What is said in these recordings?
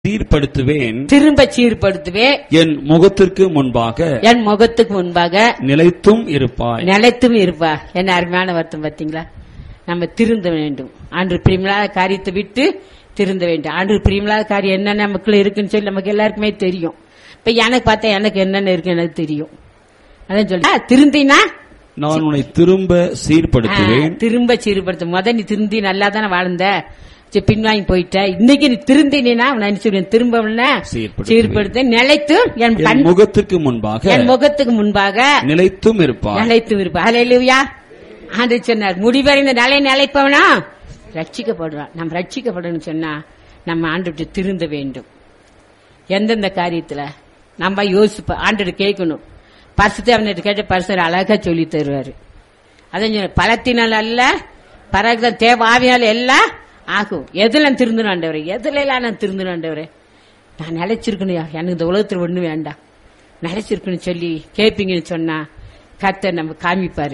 சீர்படுத்துவேன் திரும்ப சீர்படுத்துவேன் என் முகத்திற்கு முன்பாக என் முகத்துக்கு முன்பாக நிலைத்தும் இருப்பாய் நிலைத்தும் இருப்பா என்ன அருமையான வருத்தம் பாத்தீங்களா நம்ம திருந்த வேண்டும் ஆண்டு பிரியமில்லாத காரியத்தை விட்டு திருந்த வேண்டும் ஆண்டு பிரியமில்லாத காரியம் என்னென்ன நமக்குள்ள இருக்குன்னு சொல்லி நமக்கு எல்லாருக்குமே தெரியும் இப்ப எனக்கு பார்த்தா எனக்கு என்னென்ன இருக்கு எனக்கு தெரியும் அதான் சொல்லி திருந்தினா நான் உன்னை திரும்ப சீர்படுத்துவேன் திரும்ப சீர்படுத்த முத நீ திருந்தி நல்லா தானே வாழ்ந்த சரி, பின்வாங்கி போயிட்ட இன்னைக்கு நீ திருந்தினா நான் சொல்லுவேன் திரும்ப சீர்படுத்துவேன். சீர்படுத்த நிலைத்து என் என் கண் முகத்திற்கு முன்பாக என் முகத்துக்கு முன்பாக நிலைத்தும் இருப்பாய் நிலைத்து இருப்பா ஹalleluya ஆண்டு சொன்னார் முடிவரை இந்த நிலை நிலைப்பவனா ரட்சிக்கப்படுறான் நம்ம ரட்சிக்கப்படணும்னு சொன்னா நம்ம ஆண்டு விட்டு திருந்த வேண்டும் எந்தெந்த காரியத்துல நம்ம யோசிப்போம் ஆண்டு கேட்கணும் பரிசுத்தை அவன்கிட்ட கேட்ட பரிசர் அழகா சொல்லி தருவாரு அதான் சொன்னேன், பலத்தினால் அல்ல பரக தேவாவியால் எல்லாம் ஆகும் எதுல நான் திருந்தணும் ஆண்டவரே எதுல எல்லாம் நான் திருந்தணும் ஆண்டவரே நான் நிலைச்சிருக்கணும் எனக்கு இந்த உலகத்துல ஒண்ணு வேண்டாம் நிலைச்சிருக்கணும் சொல்லி கேட்பீங்கன்னு சொன்னா கர்த்தர் நம்ம காமிப்பாரு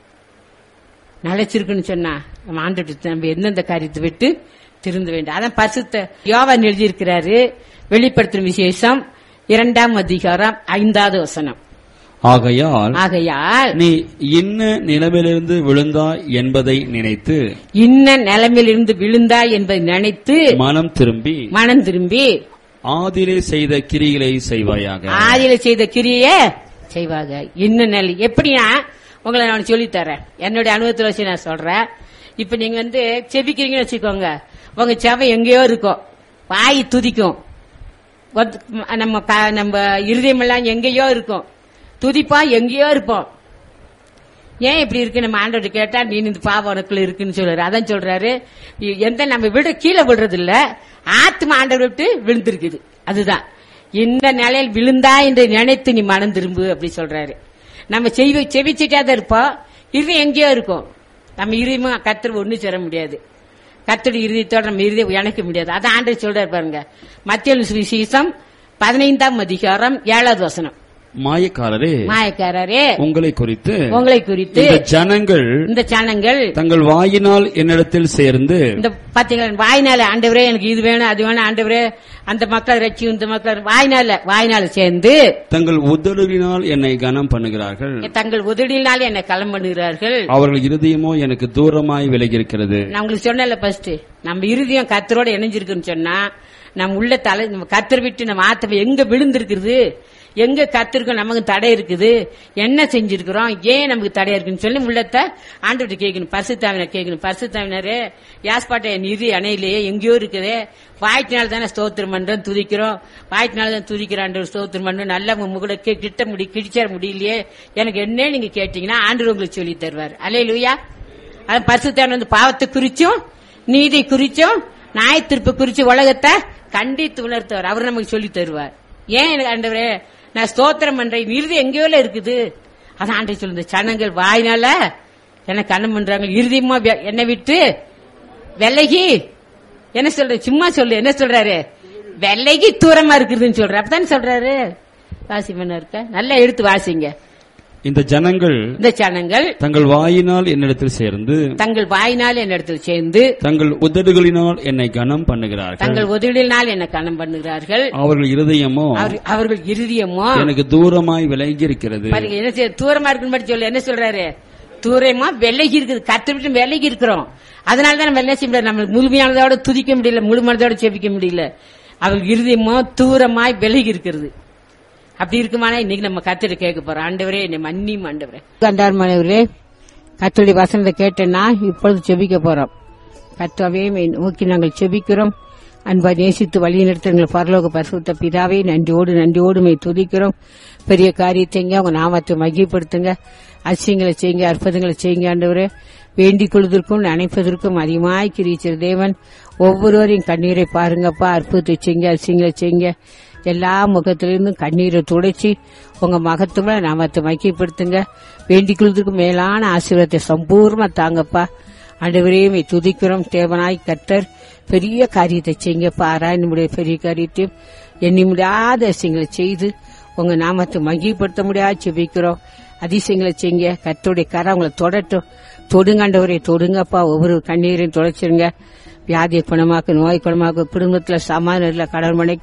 நிலைச்சிருக்குன்னு சொன்னா நம்ம ஆண்டுட்டு நம்ம எந்தெந்த காரியத்தை விட்டு திருந்த வேண்டும் அதான் பரிசுத்த யோவான் எழுதியிருக்கிறாரு வெளிப்படுத்தும் விசேஷம் இரண்டாம் அதிகாரம் ஐந்தாவது வசனம் ஆகையால் ஆகையால் நீ இன்ன நிலவிலிருந்து விழுந்தாய் என்பதை நினைத்து இன்ன நிலைமையிலிருந்து விழுந்தாய் என்பதை நினைத்து மனம் திரும்பி மனம் திரும்பி ஆதிலே செய்த கிரிகளை செய்வாயாக ஆதியில செய்த கிரியே செய்வாங்க இன்னும் நிலை எப்படின்னா உங்களை நான் சொல்லித் தரேன் என்னுடைய அனுபவத்தில் வச்சு நான் சொல்றேன் இப்ப நீங்க வந்து செபிக்கிறீங்கன்னு வச்சுக்கோங்க உங்க செவை எங்கேயோ இருக்கும் வாய் துதிக்கும் ஒத்- நம்ம க- நம்ம இருதயமெல்லாம் எங்கேயோ இருக்கும் துதிப்பா எங்கேயோ இருப்போம் ஏன் இப்படி இருக்கு நம்ம ஆண்டோட கேட்டா நீ இந்த பாவம் உனக்குள்ள இருக்குன்னு சொல்றாரு அதான் சொல்றாரு இ- எந்த நம்ம விட கீழே விடுறது இல்ல ஆத்மா ஆண்டவர் விட்டு விழுந்திருக்குது அதுதான் இந்த நிலையில் விழுந்தா என்று நினைத்து நீ மனம் திரும்பு அப்படி சொல்றாரு நம்ம செய்வ செவிச்சிட்டே தான் இருப்போம் இது எங்கேயோ இருக்கும் நம்ம இருதயமும் கத்தர் ஒண்ணு சேர முடியாது கத்தடி இருதயத்தோட நம்ம இருதயம் இணைக்க முடியாது அதான் ஆண்டவர் சொல்றாரு பாருங்க மத்திய சுவிசேஷம் பதினைந்தாம் அதிகாரம் ஏழாவது வசனம் மாயக்காரரே மாயக்காரரே உங்களை குறித்து உங்களை குறித்து இந்த ஜனங்கள் இந்த சனங்கள் தங்கள் வாயினால் என்னிடத்தில் சேர்ந்து இந்த பாத்தீங்களா வாய்னால ஆண்டவரே எனக்கு இது வேணும் அது வேணும் ஆண்டவரே அந்த மக்கள் ரட்சி இந்த மக்கள் வாய்னால வாய்னால சேர்ந்து தங்கள் உதடுகளினால் என்னை கனம் பண்ணுகிறார்கள் தங்கள் உதடியினாலே என்னை களம் பண்ணுகிறார்கள் அவர்கள் இருதயமோ எனக்கு தூரமாய் விலகியிருக்கிறது நான் உங்களுக்கு சொன்னல ஃபர்ஸ்ட் நம்ம இருதயம் கத்தரோட இணைஞ்சிருக்குன்னு சொன்னா நம்ம உள்ள தலை நம்ம கத்தர் விட்டு நம்ம ஆத்தம் எங்க விழுந்திருக்குது எங்க கத்திருக்கோம் நமக்கு தடை இருக்குது என்ன செஞ்சிருக்கிறோம் ஏன் நமக்கு தடையா இருக்குன்னு சொல்லி உள்ளத்தை ஆண்டு கேட்கணும் பரிசுத்தாவினர் கேட்கணும் பரிசுத்தாவினரே யாஸ்பாட்டை என் இறுதி அணையிலேயே எங்கேயோ இருக்குதே வாய்ட்டினால தானே ஸ்தோத்திரம் பண்றோம் துதிக்கிறோம் வாய்ட்டினால தான் துதிக்கிறான் ஸ்தோத்திரம் பண்றோம் நல்லா முகட கிட்ட முடி கிடிச்சார முடியலையே எனக்கு என்ன நீங்க கேட்டீங்கன்னா ஆண்டு உங்களுக்கு சொல்லி தருவார் அலே லூயா அது பரிசுத்தாவினர் வந்து பாவத்தை குறிச்சும் நீதி குறிச்சும் நியாயத்திருப்பு குறிச்சு உலகத்தை கண்டித்து உணர்த்தவர் அவர் நமக்கு சொல்லி தருவார் ஏன் எனக்கு ஆண்டவரே நான் ஸ்தோத்திரம் பண்றேன் இறுதி எங்கேயோ இருக்குது அதான் ஆண்டை சொல்லுங்க சனங்கள் வாயினால எனக்கு கண்ணம் பண்றாங்க இறுதியுமா என்னை விட்டு விலகி என்ன சொல்ற சும்மா சொல்லு என்ன சொல்றாரு விலகி தூரமா இருக்குதுன்னு சொல்ற அப்பதானே சொல்றாரு வாசி பண்ண இருக்க நல்லா எடுத்து வாசிங்க இந்த ஜனங்கள் இந்த சனங்கள் தங்கள் வாயினால் என்னிடத்தில் சேர்ந்து தங்கள் வாயினால் என்னிடத்தில் சேர்ந்து தங்கள் உதடுகளினால் என்னை கனம் பண்ணுகிறார்கள் தங்கள் உதவினால் என்ன கணம் பண்ணுகிறார்கள் அவர்கள் இருதயமோ அவர்- அவர்கள் இருதயமோ எனக்கு தூரமாய் விலகி இருக்கிறது பாருங்க என்ன செய்ய தூரமா இருக்குன்னு மட்டும் சொல்லு என்ன சொல்றாரு தூரமா விலகி இருக்குது கத்து விட்டு விலகி இருக்கிறோம் அதனால தான் நம்ம என்ன செய்ய முடியாது நம்ம முழுமையானதோட துதிக்க முடியல முழுமையானதோட செபிக்க முடியல அவர்கள் இருதயமோ தூரமாய் விலகி இருக்கிறது அப்படி இருக்குமானா இன்னைக்கு நம்ம கத்திட்டு கேட்க போறோம் ஆண்டவரே என்னை மன்னியும் ஆண்டவரே கண்டார் மனைவரே கத்தருடைய வசனத்தை கேட்டேன்னா இப்பொழுது செபிக்க போறோம் கத்தாவே நோக்கி நாங்கள் செபிக்கிறோம் அன்பா நேசித்து வழி நடத்துங்கள் பரலோக பரிசுத்த பிதாவே நன்றியோடு நன்றியோடு மை துதிக்கிறோம் பெரிய காரியத்தைங்க உங்க நாமத்தை மகிப்படுத்துங்க அசியங்களை செய்யுங்க அற்புதங்களை செய்யுங்க ஆண்டவரே வேண்டிக் கொள்வதற்கும் நினைப்பதற்கும் அதிகமாய் கிரிச்சர் தேவன் ஒவ்வொருவரையும் கண்ணீரை பாருங்கப்பா அற்புதத்தை செய்யுங்க அசியங்களை செய்யுங்க எல்லா முகத்திலிருந்தும் கண்ணீரை துடைச்சி உங்க மகத்துவ நாமத்தை மகிப்படுத்துங்க வேண்டிக் கொள்வதற்கு மேலான ஆசீர்வாதத்தை சம்பூர்ணமா தாங்கப்பா ஆண்டவரையும் துதிக்கிறோம் தேவனாய் கர்த்தர் பெரிய காரியத்தை செய்யுங்கப்பா ஆராயணுடைய பெரிய காரியத்தையும் எண்ணி முடியாத விஷயங்களை செய்து உங்க நாமத்தை மகிப்படுத்த முடியாது செபிக்கிறோம் அதிசயங்களை செய்யுங்க கர்த்தருடைய கரை உங்களை தொடட்டும் தொடுங்காண்டவரை தொடுங்கப்பா ஒவ்வொரு கண்ணீரையும் தொலைச்சிருங்க வியாதியை குணமாக்கு நோய் குணமாக்கு குடும்பத்துல சமாதானம் இல்ல கடன் மனை